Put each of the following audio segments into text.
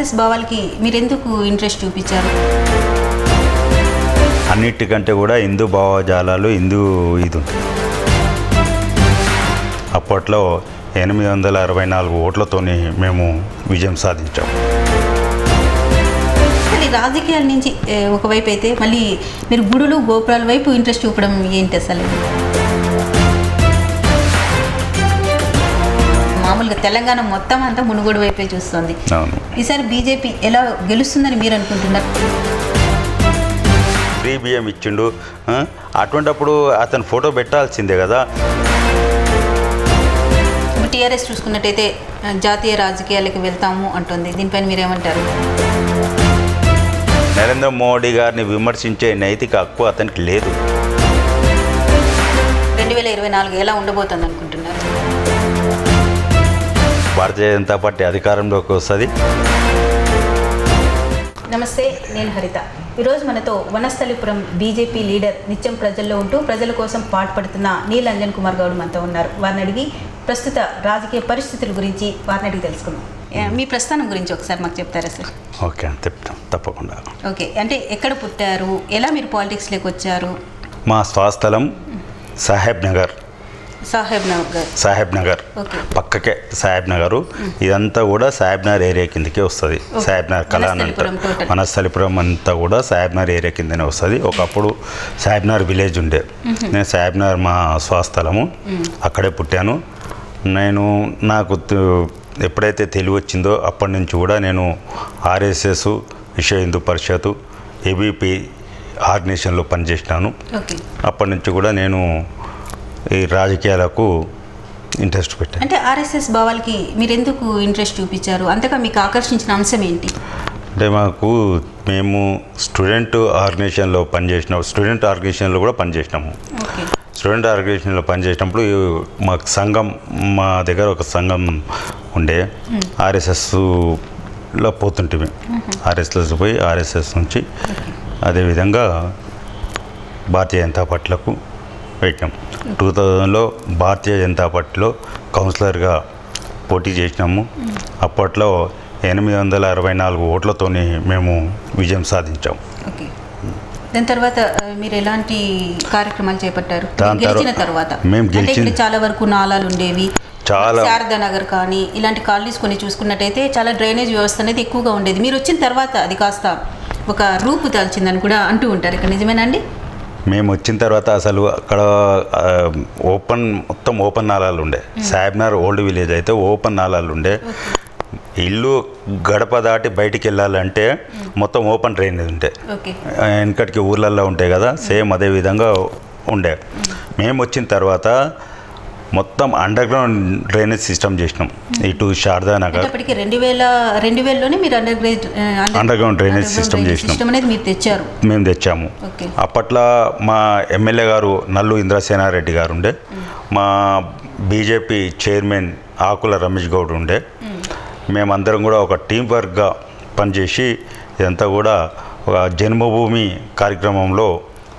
RSS భావాలకి మీరు ఎందుకు interest చూపించారు అన్నిటికంటే కూడా హిందూ భావజాలాలు హిందూ ఇది ఉంటుంది అప్పట్లో ఎనిమిది వందల అరవై నాలుగు ఓట్లతోని మేము విజయం సాధించాం అసలు ఈ రాజకీయాల నుంచి ఏ, ఒకవైపు అయితే మళ్ళీ మీరు గుడులు గోపురాల వైపు ఇంట్రెస్ట్ చూపడం ఏంటి అసలు మామూలుగా తెలంగాణ మొత్తం అంతా మునుగోడు వైపే చూస్తుంది అవును ఈసారి బీజేపీ ఎలా గెలుస్తుందని మీరు అనుకుంటున్నారు ఫ్రీ బియ్యం ఇచ్చిండు ఆ? అటువంటప్పుడు అతను ఫోటో పెట్టాల్సిందే కదా ఇప్పుడు టీఆర్ఎస్ చూసుకున్నట్టయితే ఆ, జాతీయ రాజకీయాలకు వెళ్తాము అంటుంది దీనిపైన మీరేమంటారు నరేంద్ర మోడీ గారిని విమర్శించే నైతిక హక్కు అతనికి లేదు రెండు వేల ఇరవై నాలుగు ఎలా ఉండబోతుంది అనుకుంటున్నారు భారతీయ జనతా పార్టీ అధికారంలోకి వస్తుంది నమస్తే నేను హరిత ఈరోజు మనతో వనస్థలిపురం బీజేపీ లీడర్ నిత్యం ప్రజల్లో ఉంటూ ప్రజల కోసం పాటుపడుతున్న నీలంజన్ కుమార్ గౌడ్ మనతో ఉన్నారు వారిని అడిగి ప్రస్తుత రాజకీయ పరిస్థితుల గురించి వారిని అడిగి తెలుసుకుందాం ఏ, మీ ప్రస్థానం గురించి ఒకసారి మాకు చెప్తారా సార్ ఓకే చెప్తాం తప్పకుండా ఓకే అంటే ఎక్కడ పుట్టారు ఎలా మీరు పాలిటిక్స్లోకి వచ్చారు మా స్వస్థలం సాహెబ్ నగర్ సాహెబ్ నగర్ సాహెబ్ నగర్ ఓకే పక్కకే సాహెబ్ నగరు ఇదంతా కూడా సాహెబ్ నగర్ ఏరియా కిందకే వస్తుంది ఓకే. సాహెబ్ నగర్ కళాన్ అంతా వనస్థలిపురం total. వనస్థలిపురం అంతా కూడా సాహెబ్ నగర్ ఏరియా కిందనే వస్తుంది ఒకప్పుడు సాహెబ్ నగర్ విలేజ్ ఉండే నేను సాహెబ్ నగర్ మా స్వస్థలము అక్కడే పుట్టాను నేను నాకు తె- ఎప్పుడైతే తెలివి వచ్చిందో అప్పటి నుంచి కూడా నేను ఆర్ఎస్ఎస్ విశ్వ హిందూ పరిషత్ ఏబీపీ ఆర్గనైజేషన్లో పనిచేసినాను ఓకే అప్పటి నుంచి కూడా నేను ఈ రాజకీయాలకు ఇంట్రెస్ట్ పెట్టాను అంటే ఆర్ఎస్ఎస్ భావాలకి మీరు ఎందుకు ఇంట్రెస్ట్ చూపించారు అంతగా మీకు ఆకర్షించిన అంశం ఏంటి అంటే మాకు మేము స్టూడెంట్ ఆర్గనైజేషన్లో పనిచేసిన స్టూడెంట్ ఆర్గనైజేషన్లో కూడా పనిచేసినాము ఓకే స్టూడెంట్ ఆర్గనైజేషన్లో పనిచేసినప్పుడు మాకు సంఘం మా దగ్గర ఒక సంఘం ఉండే ఆర్ఎస్ఎస్లో పోతుంటే ఆర్ఎస్ఎస్ పోయి ఆర్ఎస్ఎస్ నుంచి అదేవిధంగా భారతీయ జనతా పార్టీలకు పెట్టినాం టూ థౌజండ్లో భారతీయ జనతా పార్టీలో కౌన్సిలర్గా పోటీ చేసినాము అప్పట్లో ఎనిమిది వందల అరవై నాలుగు ఓట్లతోని మేము విజయం సాధించాం ఓకే దాని తర్వాత ఆ, మీరు ఎలాంటి కార్యక్రమాలు చేపట్టారు దాని మీరు గెలిచిన తర్వా- తర్వాత మేము అంటే గెలిచిన- ఇక్కడ చాలా వరకు నాలాలు ఉండేవి చాలా శారదా నగర్ కానీ ఇలాంటి కాలనీస్ కొన్ని చూసుకున్నట్టయితే చాలా డ్రైనేజ్ వ్యవస్థ అనేది ఎక్కువగా ఉండేది మీరు వచ్చిన తర్వాత అది కాస్త ఒక రూపు దాల్చిందని కూడా అంటూ ఉంటారు ఇక్కడ నిజమేనండి మేము వచ్చిన తర్వాత అసలు అక్కడ ఆ, ఓపెన్ మొత్తం ఓపెన్ నాలాలు ఉండే సాబ్నర్ ఓల్డ్ విలేజ్ అయితే ఓపెన్ నాలాలు ఉండే ఇల్లు గడప దాటి బయటికి వెళ్ళాలంటే మొత్తం ఓపెన్ డ్రైనేజ్ ఉంటే ఓకే వెనకటికి ఊర్లల్లో ఉంటాయి కదా సేమ్ అదే విధంగా ఉండే మేము వచ్చిన తర్వాత మొత్తం అండర్ గ్రౌండ్ డ్రైనేజ్ సిస్టమ్ చేసినాం ఇటు శారదా అంటే నగర్ అప్పటికి రెండు వేల రెండు వేలలోనే మీరు under grade Underground drainage system చేసినాం. సిస్టమ్ అనేది మీరు తెచ్చారు మేము తెచ్చాము ఓకే అప్పట్లో మా ఎమ్మెల్యే గారు నల్లు ఇంద్రసేనారెడ్డి గారు ఉండే మా బీజేపీ చైర్మన్ ఆకుల రమేష్ గౌడ్ ఉండే మేమందరం కూడా ఒక టీం వర్క్గా పనిచేసి ఇదంతా కూడా ఒక జన్మభూమి కార్యక్రమంలో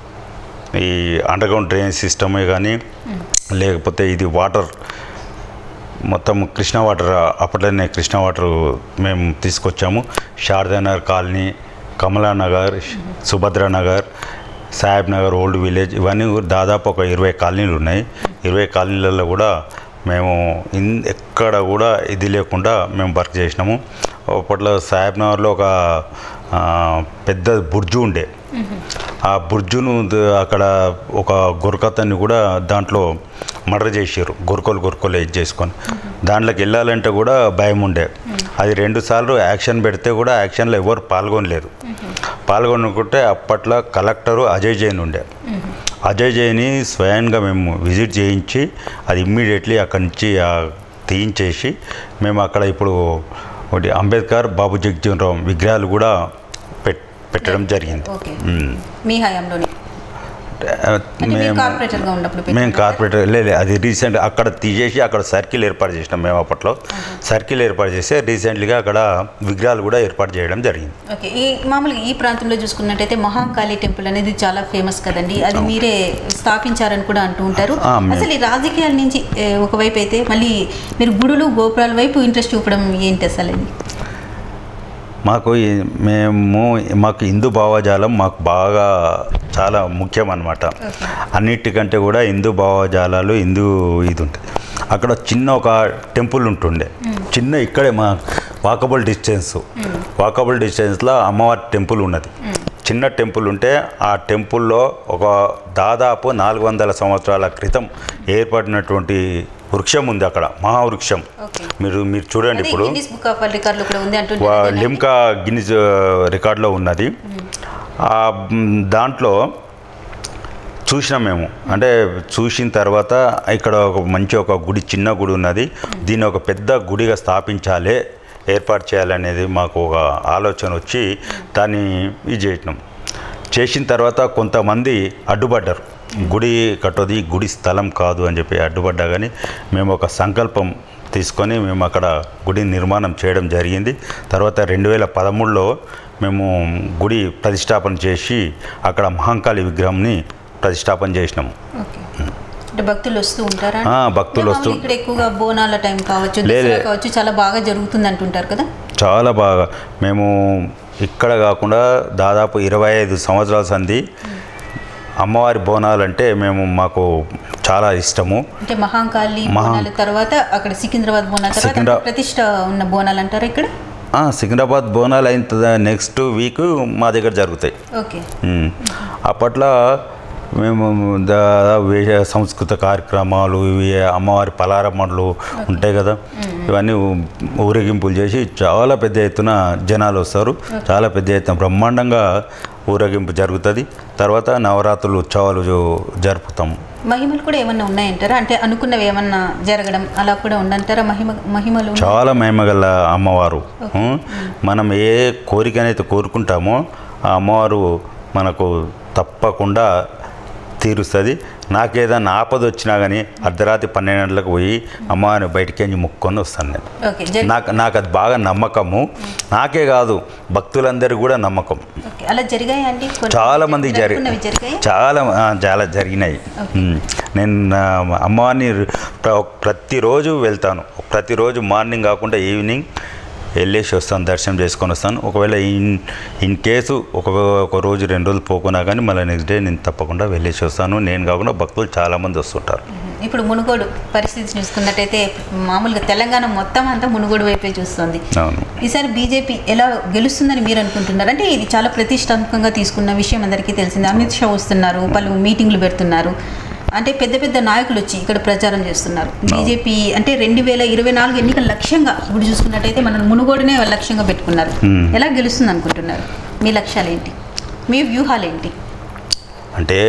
ఈ అండర్గ్రౌండ్ డ్రైనేజ్ సిస్టమే కానీ లేకపోతే ఇది వాటర్ మొత్తం కృష్ణా వాటర్ అప్పట్లోనే కృష్ణా వాటర్ మేము తీసుకొచ్చాము Sharadanagar colony Kamala Nagar Subhadra Nagar Saheb Nagar old village ఇవన్నీ కూడా దాదాపు ఒక ఇరవై కాలనీలు ఉన్నాయి ఇరవై కాలనీలలో కూడా మేము ఇన్ ఎక్కడ కూడా ఇది లేకుండా మేము వర్క్ చేసినాము అప్పట్లో సాహెబ్ నగర్లో ఒక ఆ, పెద్ద బుర్జు ఉండే ఆ బుర్జును ద- అక్కడ ఒక గురకతన్ని కూడా దాంట్లో మర్డర్ చేసారు గురకలు గురకలు ఇది చేసుకొని దాంట్లోకి వెళ్ళాలంటే కూడా భయం ఉండే అది రెండు సార్లు యాక్షన్ పెడితే కూడా యాక్షన్లో ఎవరు పాల్గొనలేదు పాల్గొనుకుంటే అప్పట్లో కలెక్టరు అజయ్ జైన్ ఉండే అజయ్ జైని స్వయంగా మేము విజిట్ చేయించి అది ఇమ్మీడియట్లీ అక్కడి నుంచి ఆ తీయించేసి మేము అక్కడ ఇప్పుడు ఒకటి అంబేద్కర్ బాబు జగజీవన్ రావు విగ్రహాలు కూడా పెట్ పెట్టడం జరిగింది ఓకే మ్మ్. మీ హయాంలోనే అంటే మీరు మేము కార్పొరేటర్గా ఉన్నప్పుడు మేము పెట్టారా? కార్పొరేటర్ లేదు అది రీసెంట్ అక్కడ తీసేసి అక్కడ సర్కిల్ ఏర్పాటు చేసినాం మేము అప్పట్లో సర్కిల్ ఏర్పాటు చేస్తే రీసెంట్లీగా అక్కడ విగ్రహాలు కూడా ఏర్పాటు చేయడం జరిగింది ఓకే ఈ మామూలుగా ఈ ప్రాంతంలో చూసుకున్నట్టయితే మహాకాళి టెంపుల్ అనేది చాలా ఫేమస్ కదండి అది మీరే స్థాపించారని కూడా అంటూ ఉంటారు ఆ, మేము- అసలు ఈ రాజకీయాల నుంచి ఏ, ఒకవైపు అయితే మళ్ళీ మీరు గుడులు గోపురాల వైపు ఇంట్రెస్ట్ చూపడం ఏంటి అసలు అది మాకు ఈ- మేము మాకు హిందూ భావజాలం మాకు బాగా చాలా ముఖ్యం అన్నమాట అన్నిటికంటే కూడా హిందూ భావజాలాలు హిందూ ఇది ఉంటుంది అక్కడ చిన్న ఒక టెంపుల్ ఉంటుండే చిన్న ఇక్కడే మా వాకబుల్ డిస్టెన్స్ వాకబుల్ డిస్టెన్స్లో అమ్మవారి టెంపుల్ ఉన్నది చిన్న టెంపుల్ ఉంటే ఆ టెంపుల్లో ఒక దాదాపు నాలుగు వందల సంవత్సరాల క్రితం ఏర్పడినటువంటి వృక్షం ఉంది అక్కడ మహావృక్షం ఓకే మీరు మీరు చూడండి అదే ఇప్పుడు గిన్నిస్ బుక్ ఆఫ్ వరల్డ్ రికార్డులో కూడా ఉంది వా- అంటుంటే లిమ్కా గిన్నిస్ రికార్డులో ఉన్నది ఆ మ్, దాంట్లో చూసినాం మేము అంటే చూసిన తర్వాత ఇక్కడ ఒక మంచి ఒక గుడి చిన్న గుడి ఉన్నది దీన్ని ఒక పెద్ద గుడిగా స్థాపించాలి ఏర్పాటు చేయాలనేది మాకు ఒక ఆలోచన వచ్చి దాన్ని ఇది చేసినాం చేసిన తర్వాత కొంతమంది అడ్డుపడ్డారు గుడి కట్టది గుడి స్థలం కాదు అని చెప్పి అడ్డుపడ్డా కానీ మేము ఒక సంకల్పం తీసుకొని మేము అక్కడ గుడి నిర్మాణం చేయడం జరిగింది తర్వాత రెండు వేల పదమూడులో మేము గుడి ప్రతిష్టాపన చేసి అక్కడ మహంకాళి విగ్రహంని ప్రతిష్టాపన చేసినాము ఓకే అంటే భక్తులు వస్తూ ఉంటారా ఆ, భక్తులు వస్తూ ఇక్కడ ఎక్కువగా బోనాల టైం కావచ్చు లేదు. దసరా కావచ్చు చాలా బాగా జరుగుతుంది అంటుంటారు కదా చాలా బాగా మేము ఇక్కడ కాకుండా దాదాపు ఇరవై ఐదు సంవత్సరాల సంది అమ్మవారి బోనాలంటే మేము మాకు చాలా ఇష్టము అంటే మహాంకాళి మహా- బోనాల తర్వాత అక్కడ సికింద్రాబాద్ బోనాల తర్వాత సికింద్రా- అక్కడ ప్రతిష్ట ఉన్న బోనాలు అంటారా ఇక్కడ ఆ, సికింద్రాబాద్ బోనాలు అయిన నెక్స్ట్ వీక్ మా దగ్గర జరుగుతాయి ఓకే ఉమ్. అప్పట్లో మేము దా- వేష సంస్కృత కార్యక్రమాలు ఇవి అమ్మవారి పలారమ్మలు ఉంటాయి కదా ఇవన్నీ ఊ- ఊరేగింపులు చేసి చాలా పెద్ద ఎత్తున జనాలు వస్తారు చాలా పెద్ద ఎత్తున బ్రహ్మాండంగా ఊరేగింపు జరుగుతుంది తర్వాత నవరాత్రులు ఉత్సవాలు జో- జరుపుతాం మహిమలు కూడా ఏమన్నా ఉన్నాయంటారా అంటే అనుకున్నవి ఏమన్నా జరగడం అలా కూడా ఉందంటారా మహిమ మహిమలు ఉన్నాయి? చాలా మహిమగల అమ్మవారు ఉం? మనం ఏ కోరికనైతే కోరుకుంటామో ఆ అమ్మవారు మనకు తప్పకుండా తీరుస్తుంది నాకేదన్నా ఆపద వచ్చినా కానీ అర్ధరాత్రి పన్నెండు గంటలకు పోయి అమ్మవారిని బయటికి వెళ్ళి ముక్కొని వస్తాను నేను ఓకే జరి- నాకు నాకు అది బాగా నమ్మకము నాకే కాదు భక్తులందరికీ కూడా నమ్మకం ఓకే అలా జరిగాయి అండి కొన్ని- చాలా మందికి జరి అనుకున్నవి జరిగాయి చాలా ఆ, చాలా జరిగినాయి ఉమ్. నేను నా అమ్మవారిని ప్ర- ప్రతిరోజు వెళ్తాను ప్రతిరోజు మార్నింగ్ కాకుండా ఈవినింగ్ వెళ్ళేసి వస్తాను దర్శనం చేసుకొని వస్తాను ఒకవేళ ఇన్ ఇన్ కేసు ఒక ఒక రోజు రెండు రోజులు పోకున్నా కానీ మళ్ళీ నెక్స్ట్ డే నేను తప్పకుండా వెళ్ళేసి వస్తాను నేను కాకుండా భక్తులు చాలామంది వస్తుంటారు ఇప్పుడు మునుగోడు పరిస్థితి చూసుకున్నట్టయితే మామూలుగా తెలంగాణ మొత్తం అంతా మునుగోడు వైపే చూస్తుంది అవును ఈసారి బీజేపీ ఎలా గెలుస్తుందని మీరు అనుకుంటున్నారు అంటే ఇది చాలా ప్రతిష్టాత్మకంగా తీసుకున్న విషయం అందరికీ తెలిసింది అమిత్ షా వస్తున్నారు పలు మీటింగ్లు పెడుతున్నారు అంటే పెద్ద పెద్ద నాయకులు వచ్చి ఇక్కడ ప్రచారం చేస్తున్నారు బీజేపీ అంటే రెండు వేల ఇరవై నాలుగు ఎన్నికల లక్ష్యంగా ఇప్పుడు చూసుకున్నట్టయితే మనం మునుగోడునే లక్ష్యంగా పెట్టుకున్నారు Hmm. ఎలా గెలుస్తుంది అనుకుంటున్నారు మీ లక్ష్యాలు ఏంటి మీ వ్యూహాలు ఏంటి అంటే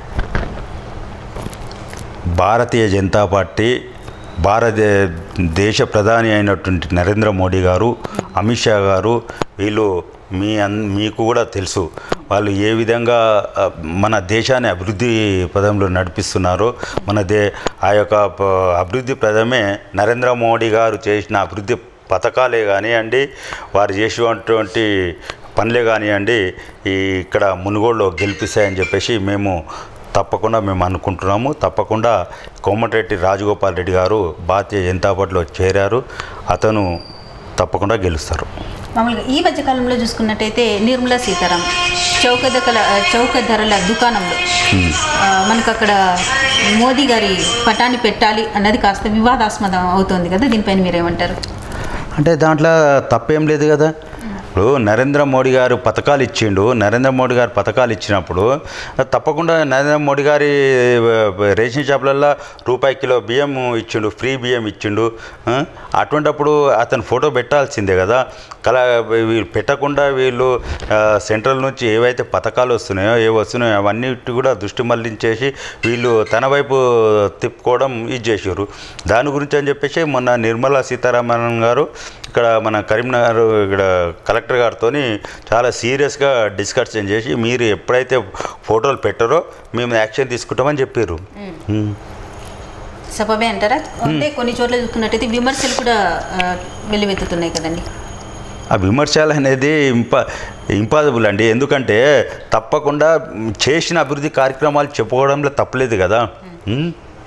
భారతీయ జనతా పార్టీ భారత దేశ ప్రధాని అయినటువంటి నరేంద్ర మోడీ గారు అమిత్ షా గారు వీళ్ళు మీ అన్ మీకు కూడా తెలుసు వాళ్ళు ఏ విధంగా ఆ, మన దేశాన్ని అభివృద్ధి పదంలో నడిపిస్తున్నారో మన దే ఆ యొక్క ప- అభివృద్ధి పదమే నరేంద్ర మోడీ గారు చేసిన అభివృద్ధి పథకాలే కానివ్వండి వారు చేసినటువంటి పనులే కానివ్వండి ఈ ఇక్కడ మునుగోడులో గెలిపిస్తాయని చెప్పేసి మేము తప్పకుండా మేము అనుకుంటున్నాము తప్పకుండా కోమటిరెడ్డి రాజగోపాల్ రెడ్డి గారు భారతీయ జనతా పార్టీలో చేరారు అతను తప్పకుండా గెలుస్తారు మామూలుగా ఈ మధ్య కాలంలో చూసుకున్నట్టయితే నిర్మలా సీతారాం చౌక ధరల చౌక ధరల దుకాణంలో ఆ, మనకు అక్కడ మోదీ గారి పటాన్ని పెట్టాలి అన్నది కాస్త వివాదాస్పదం అవుతోంది కదా దీనిపైన మీరేమంటారు అంటే దాంట్లో తప్పేం లేదు కదా ఇప్పుడు నరేంద్ర మోడీ గారు పథకాలు ఇచ్చిండు నరేంద్ర మోడీ గారు పథకాలు ఇచ్చినప్పుడు తప్పకుండా నరేంద్ర మోడీ గారి ఆ, రేషన్ షాపులల్లో రూపాయి కిలో బియ్యం ఇచ్చిండు ఫ్రీ బియ్యం ఇచ్చిండు ఆ, అటువంటప్పుడు అతను ఫోటో పెట్టాల్సిందే కదా కల వీళ్ళు పెట్టకుండా వీళ్ళు ఆ, సెంట్రల్ నుంచి ఏవైతే పథకాలు వస్తున్నాయో ఏ వస్తున్నాయో అవన్నీ కూడా దృష్టి మళ్లించేసి వీళ్ళు తన వైపు తిప్పుకోవడం ఇది చేసారు దాని గురించి అని చెప్పేసి మొన్న నిర్మలా సీతారామన్ గారు ఇక్కడ మన కరీంనగర్ ఇక్కడ కలెక్టర్ గారితో చాలా సీరియస్గా డిస్కషన్ చేసి మీరు ఎప్పుడైతే ఫోటోలు పెట్టారో మేము యాక్షన్ తీసుకుంటామని చెప్పారు ఉమ్. సబబే అంటారా అంటే కొన్ని చోట్ల చూసుకున్నట్టయితే విమర్శలు కూడా ఆ, వెల్లువెత్తుతున్నాయి కదండి ఆ విమర్శలు అనేది ఇంప ఇంపాసిబుల్ అండి ఎందుకంటే తప్పకుండా చేసిన అభివృద్ధి కార్యక్రమాలు చెప్పుకోవడంలో తప్పలేదు కదా ఉమ్.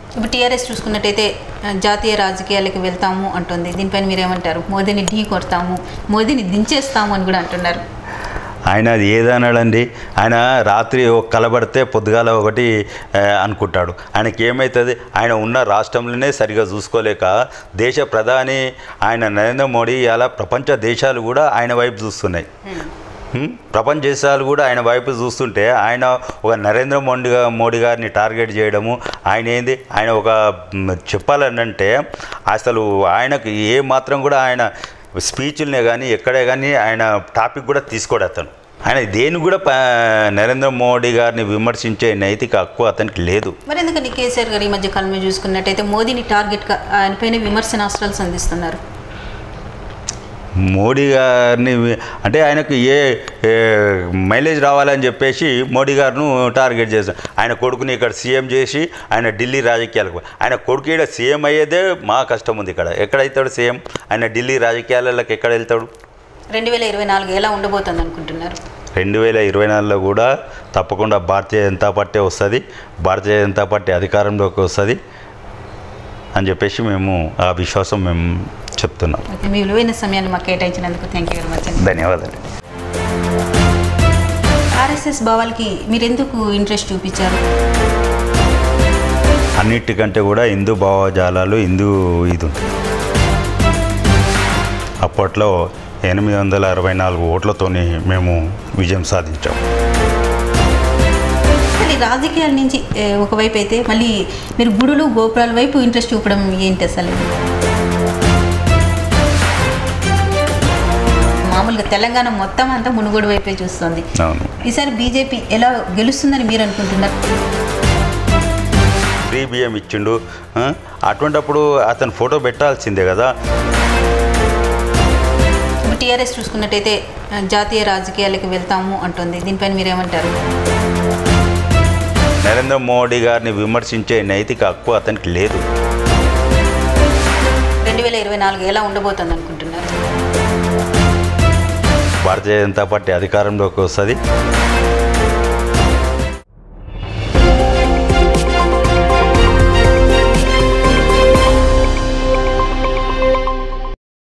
ఇప్పుడు టీఆర్ఎస్ చూసుకున్నట్టయితే ఆ, జాతీయ రాజకీయాలకు వెళ్తాము అంటుంది దీనిపైన మీరేమంటారు మోదీని ఢీ కొడతాము మోదీని దించేస్తాము అని కూడా అంటున్నారు ఆయన అది ఏదన్నాడండి ఆయన రాత్రి ఒక కలబడితే పొద్దుగాల ఒకటి ఆ, అనుకుంటాడు ఆయనకి ఏమవుతుంది ఆయన ఉన్న రాష్ట్రంలోనే సరిగా చూసుకోలేక దేశ ప్రధాని ఆయన నరేంద్ర మోడీ అలా ప్రపంచ దేశాలు కూడా ఆయన వైపు చూస్తున్నాయి హ్మ్? ప్రపంచ దేశాలు కూడా ఆయన వైపు చూస్తుంటే ఆయన ఒక నరేంద్ర మోడీ గా- మోడీ గారిని టార్గెట్ చేయడము ఆయన ఏంది ఆయన ఒక మ్, చెప్పాలనంటే అసలు ఆయనకు ఏ మాత్రం కూడా ఆయన స్పీచ్లనే కానీ ఎక్కడే కానీ ఆయన టాపిక్ కూడా తీసుకోడు అతను ఆయన దేని కూడా ప- నరేంద్ర మోడీ గారిని విమర్శించే నైతిక హక్కు అతనికి లేదు మరి ఎందుకని కేసీఆర్ గారు ఈ మధ్య కాలంలో చూసుకున్నట్టయితే మోదీని టార్గెట్గా ఆయనపైన విమర్శనాస్త్రాలు సంధిస్తున్నారు మోడీ గారిని వి- అంటే ఆయనకు ఏ ఏ మైలేజ్ రావాలని చెప్పేసి మోడీ గారిను టార్గెట్ చేశారు ఆయన కొడుకుని ఇక్కడ సీఎం చేసి ఆయన ఢిల్లీ రాజకీయాలకు ఆయన కొడుకు ఇక్కడ సీఎం అయ్యేదే మా కష్టం ఉంది ఇక్కడ ఎక్కడ అవుతాడు సీఎం ఆయన ఢిల్లీ రాజకీయాలకు ఎక్కడ వెళ్తాడు రెండు వేల ఇరవై నాలుగు ఎలా ఉండబోతుంది అనుకుంటున్నారు రెండు వేల ఇరవై నాలుగులో కూడా తప్పకుండా భారతీయ జనతా పార్టీ వస్తుంది భారతీయ జనతా పార్టీ అధికారంలోకి వస్తుంది అని చెప్పేసి మేము ఆ విశ్వాసం మేము చెప్తున్నాం ఓకే మీ విలువైన సమయాన్ని మాకు కేటాయించినందుకు థ్యాంక్ యూ వెరీ మచ్ అండి ధన్యవాదాలు ఆర్ఎస్ఎస్ భావాలకి మీరు ఎందుకు ఇంట్రెస్ట్ చూపించారు అన్నిటికంటే కూడా హిందూ భావజాలాలు హిందూ ఇది ఉంటుంది అప్పట్లో ఎనిమిది వందల అరవై నాలుగు ఓట్లతోని మేము విజయం సాధించాం అసలు ఈ రాజకీయాల నుంచి ఏ, ఒకవైపు అయితే మళ్ళీ మీరు గుడులు గోపురాల వైపు ఇంట్రెస్ట్ చూపడం ఏంటి అసలు మామూలుగా తెలంగాణ మొత్తం అంతా మునుగోడు వైపే చూస్తుంది అవును ఈసారి బీజేపీ ఎలా గెలుస్తుందని మీరు అనుకుంటున్నారు ఫ్రీ బియ్యం ఇచ్చిండు ఆ? అటువంటప్పుడు అతను ఫోటో పెట్టాల్సిందే కదా ఇప్పుడు టీఆర్ఎస్ చూసుకున్నట్టయితే ఆ, జాతీయ రాజకీయాలకు వెళ్తాము అంటుంది దీనిపైన మీరేమంటారు నరేంద్ర మోడీ గారిని విమర్శించే నైతిక హక్కు అతనికి లేదు రెండు వేల ఇరవై నాలుగు ఎలా ఉండబోతుంది అనుకుంటున్నారు భారతీయ జనతా పార్టీ అధికారంలోకి వస్తుంది